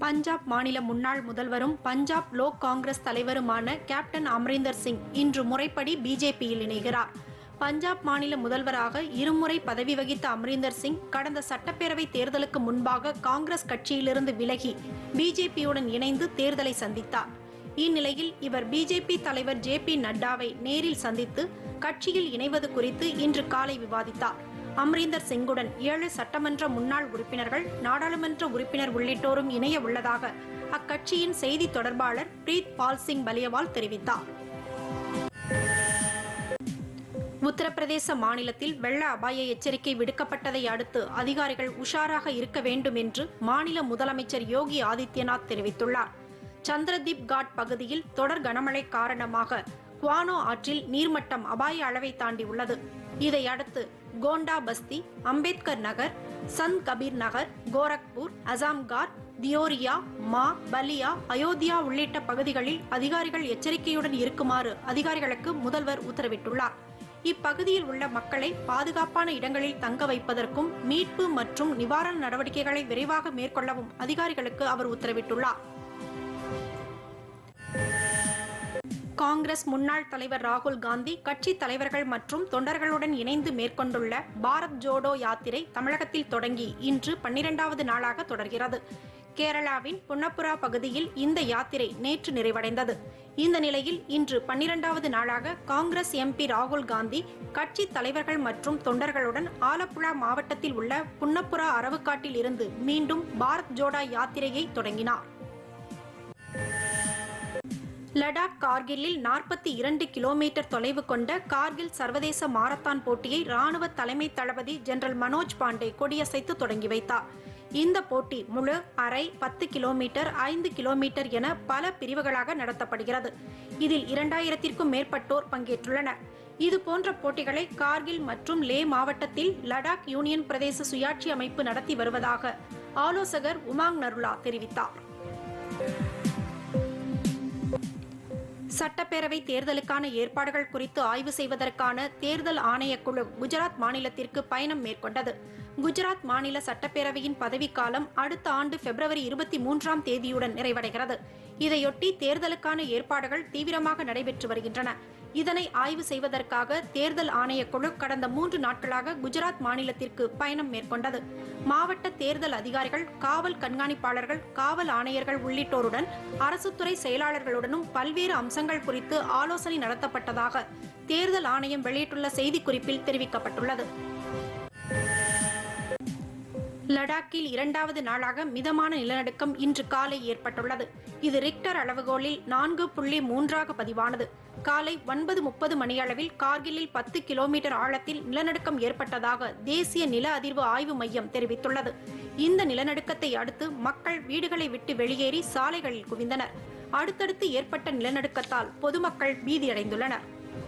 பஞ்சாப் மாநில முன்னாள் முதல்வரும் பஞ்சாப் லோக் காங்கிரஸ் தலைவருமான கேப்டன் அம்ரீந்தர் சிங் இன்று முறைப்படி பிஜேபியில் இணைகிறார் பஞ்சாப் மாநில முதல்வராக இருமுறை பதவி வகித்த அம்ரீந்தர் சிங் கடந்த சட்டப்பேரவை தேர்தலுக்கு முன்பாக காங்கிரஸ் கட்சியிலிருந்து விலகி பிஜேபியுடன் இணைந்து தேர்தலை சந்தித்தார் இந்நிலையில் இவர் பிஜேபி தலைவர் ஜே பி நட்டாவை நேரில் சந்தித்து கட்சியில் இணைவது குறித்து இன்று காலை விவாதித்தார் அம்ரீந்தர் சிங்குடன் ஏழு சட்டமன்ற முன்னாள் உறுப்பினர்கள் நாடாளுமன்ற உறுப்பினர் உள்ளிட்டோரும் இணைய உள்ளதாக அக்கட்சியின் செய்தி தொடர்பாளர் பிரீத் பால் சிங் பலியவால் தெரிவித்தார் உத்தரப்பிரதேச மாநிலத்தில் வெள்ள அபாய எச்சரிக்கை விடுக்கப்பட்டதை அடுத்து அதிகாரிகள் உஷாராக இருக்க வேண்டும் என்று மாநில முதலமைச்சர் யோகி ஆதித்யநாத் தெரிவித்துள்ளார் சந்திரதீப் காட் பகுதியில் தொடர் கனமழை காரணமாக குவானோ ஆற்றில் நீர்மட்டம் அபாய அளவை தாண்டி உள்ளது இதையடுத்து கோண்டா பஸ்தி அம்பேத்கர் நகர் சந்த் கபீர் நகர் கோரக்பூர் அசாம்கார் தியோரியா மா பலியா அயோத்தியா உள்ளிட்ட பகுதிகளில் அதிகாரிகள் எச்சரிக்கையுடன் இருக்குமாறு அதிகாரிகளுக்கு முதல்வர் உத்தரவிட்டுள்ளார் இப்பகுதியில் உள்ள மக்களை பாதுகாப்பான இடங்களில் தங்க வைப்பதற்கும் மீட்பு மற்றும் நிவாரண நடவடிக்கைகளை விரைவாக மேற்கொள்ளவும் அதிகாரிகளுக்கு அவர் உத்தரவிட்டுள்ளார் காங்கிரஸ் முன்னாள் தலைவர் ராகுல் காந்தி கட்சி தலைவர்கள் மற்றும் தொண்டர்களுடன் இணைந்து மேற்கொண்டுள்ள பாரத் ஜோடோ யாத்திரை தமிழகத்தில் தொடங்கி இன்று பன்னிரண்டாவது நாளாக தொடர்கிறது கேரளாவின் புன்னப்புரா பகுதியில் இந்த யாத்திரை நேற்று நிறைவடைந்தது இந்த நிலையில் இன்று பன்னிரண்டாவது நாளாக காங்கிரஸ் எம்பி ராகுல் காந்தி கட்சி தலைவர்கள் மற்றும் தொண்டர்களுடன் ஆலப்புழா மாவட்டத்தில் உள்ள புன்னப்புரா அரவுக்காட்டில் இருந்து மீண்டும் பாரத் ஜோடா யாத்திரையை தொடங்கினார் லடாக் கார்கிலில் நாற்பத்தி இரண்டு கிலோமீட்டர் தொலைவு கொண்ட கார்கில் சர்வதேச மாரத்தான் போட்டியை ராணுவ தலைமை தளபதி ஜெனரல் மனோஜ் பாண்டே கொடியசைத்து தொடங்கி வைத்தார் இந்த போட்டி முழு அரை பத்து கிலோமீட்டர் ஐந்து கிலோமீட்டர் என பல பிரிவுகளாக நடத்தப்படுகிறது இதில் இரண்டாயிரத்திற்கும் மேற்பட்டோர் பங்கேற்றுள்ளனர் இது போன்ற போட்டிகளை கார்கில் மற்றும் லே மாவட்டத்தில் லடாக் யூனியன் பிரதேச சுயாட்சி அமைப்பு நடத்தி வருவதாக ஆலோசகர் உமாங் நருலா தெரிவித்தார் சட்டப்பேரவை தேர்தலுக்கான ஏற்பாடுகள் குறித்து ஆய்வு செய்வதற்கான தேர்தல் ஆணையக்குழு குஜராத் மாநிலத்திற்கு பயணம் மேற்கொண்டது குஜராத் மாநில சட்டப்பேரவையின் பதவிக்காலம் அடுத்த ஆண்டு பிப்ரவரி இருபத்தி மூன்றாம் தேதியுடன் நிறைவடைகிறது இதையொட்டி தேர்தலுக்கான ஏற்பாடுகள் தீவிரமாக நடைபெற்று வருகின்றன இதனை ஆய்வு செய்வதற்காக தேர்தல் ஆணையக்குழு கடந்த மூன்று நாட்களாக குஜராத் மாநிலத்திற்கு பயணம் மேற்கொண்டது மாவட்ட தேர்தல் அதிகாரிகள் காவல் கண்காணிப்பாளர்கள் காவல் ஆணையர்கள் உள்ளிட்டோருடன் அரசுத்துறை செயலாளர்களுடனும் பல்வேறு அம்சங்கள் குறித்து ஆலோசனை நடத்தப்பட்டதாக தேர்தல் ஆணையம் வெளியிட்டுள்ள செய்திக்குறிப்பில் தெரிவிக்கப்பட்டுள்ளது லடாக்கில் இரண்டாவது நாளாக மிதமான நிலநடுக்கம் இன்று காலை ஏற்பட்டுள்ளது இது ரிக்டர் அளவுகோலில் நான்கு புள்ளி மூன்றாக பதிவானது காலை ஒன்பது முப்பது மணியளவில் கார்கிலில் பத்து கிலோமீட்டர் ஆழத்தில் நிலநடுக்கம் ஏற்பட்டதாக தேசிய நில அதிர்வு ஆய்வு மையம் தெரிவித்துள்ளது இந்த நிலநடுக்கத்தை அடுத்து மக்கள் வீடுகளை விட்டு வெளியேறி சாலைகளில் குவிந்தனர் அடுத்தடுத்து ஏற்பட்ட நிலநடுக்கத்தால் பொதுமக்கள் பீதியடைந்துள்ளனர்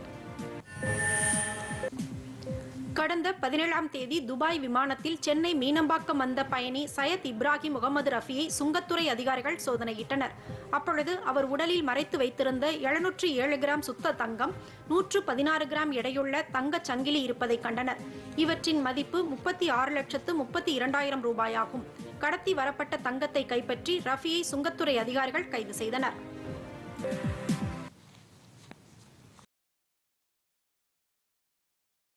கடந்த பதினேழாம் தேதி துபாய் விமானத்தில் சென்னை மீனம்பாக்கம் வந்த பயணி சையத் இப்ராஹிம் முகமது ரஃபியை சுங்கத்துறை அதிகாரிகள் சோதனையிட்டனர் அப்பொழுது அவர் உடலில் மறைத்து வைத்திருந்த எழுநூற்று ஏழு கிராம் சுத்த தங்கம் நூற்று பதினாறு கிராம் எடையுள்ள தங்கச் சங்கிலி இருப்பதை கண்டனர் இவற்றின் மதிப்பு முப்பத்தி ஆறு லட்சத்து முப்பத்தி இரண்டாயிரம் ரூபாயாகும் கடத்தி வரப்பட்ட தங்கத்தை கைப்பற்றி ரஃபியை சுங்கத்துறை அதிகாரிகள் கைது செய்தனர்